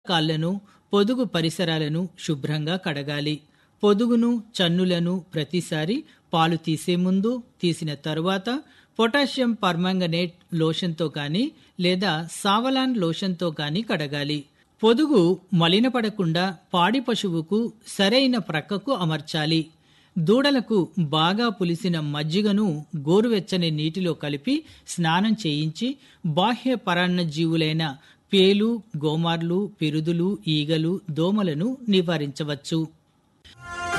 కాళ్లను పొదుగు పరిసరాలను శుభ్రంగా కడగాలి పొదుగును చన్నులను ప్రతిసారి పాలు తీసే ముందు తీసిన తరువాత పొటాషియం పర్మాంగనేట్ లోషన్తో కానీ లేదా సావలాన్ లోషన్తో కానీ కడగాలి పొదుగు మలినపడకుండా పాడి పశువుకు సరైన ప్రక్కకు అమర్చాలి దూడలకు బాగా పులిసిన మజ్జిగను గోరువెచ్చని నీటిలో కలిపి స్నానం చేయించి బాహ్య పరాన్న జీవులైన పేలు గోమార్లు పిరుదులు ఈగలు దోమలను నివారించవచ్చు